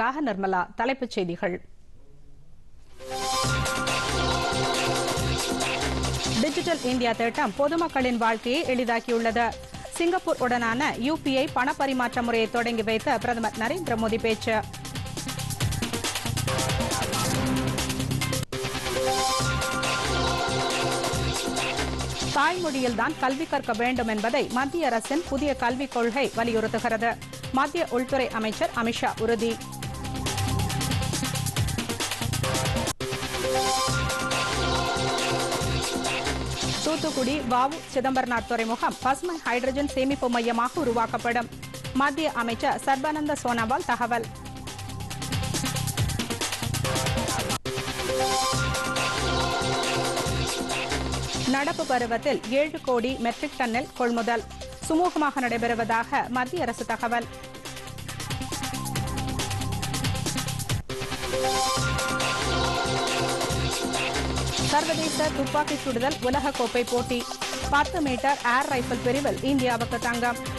செய்திகளுக்காக நிர்மலா தலைப்புச் செய்திகள் டிஜிட்டல் இந்தியா திட்டம் பொதுமக்களின் வாழ்க்கையை எளிதாக்கியுள்ளது சிங்கப்பூர் உடனான யுபிஐ பண பரிமாற்ற முறையை தொடங்கி வைத்த பிரதமர் நரேந்திர மோடி பேச்சு தாய்மொழியில்தான் கல்வி கற்க வேண்டும் என்பதை மத்திய அரசின் புதிய கல்விக் கொள்கை வலியுறுத்துகிறது மத்திய உள்துறை அமைச்சர் அமித்ஷா உறுதி தூத்துக்குடி வாவு சிதம்பரனார் துறைமுகம் பசுமை ஹைட்ரஜன் சேமிப்பு மையமாக உருவாக்கப்படும் மத்திய அமைச்சர் சர்பானந்த சோனோவால் தகவல் நடப்பு பருவத்தில் ஏழு கோடி மெட்ரிக் டன்னில் கொள்முதல் சுமூகமாக நடைபெறுவதாக மத்திய அரசு தகவல் சர்வதேச துப்பாக்கி சுடுதல் உலகக்கோப்பை போட்டி பத்து மீட்டர் ஏர் ரைபிள் பிரிவில் இந்தியாவுக்கு தங்கம்